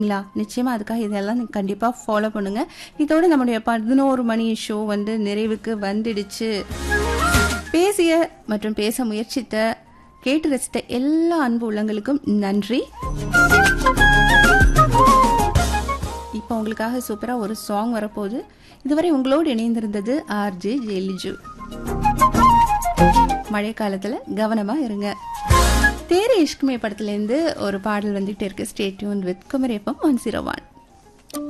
ங்களா நிச்சயமா அதுக்காக இதெல்லாம் நீங்க கண்டிப்பா ஃபாலோ பண்ணுங்க இதோட நம்முடைய பதினோரு மணி ஷோ வந்து நிறைவுக்கு வந்துடுச்சு பேசிய மற்றும் பேச முயற்சித்த கேட்டு ரசித்த எல்லா அன்பு உள்ளங்களுக்கும் நன்றி இப்போ உங்களுக்காக சூப்பரா ஒரு சாங் வரப்போகுது இதுவரை உங்களோடு இணைந்திருந்தது ஆர்ஜே ஜெயலிஜு மழை காலத்துல கவனமா இருங்க தேரி இஷ்குமே படத்துல இருந்து ஒரு பாடல் வந்துட்டு இருக்கு ஸ்டேட்யூன் வித் குமரேப்பம் ஒன் ஜீரோ ஒன்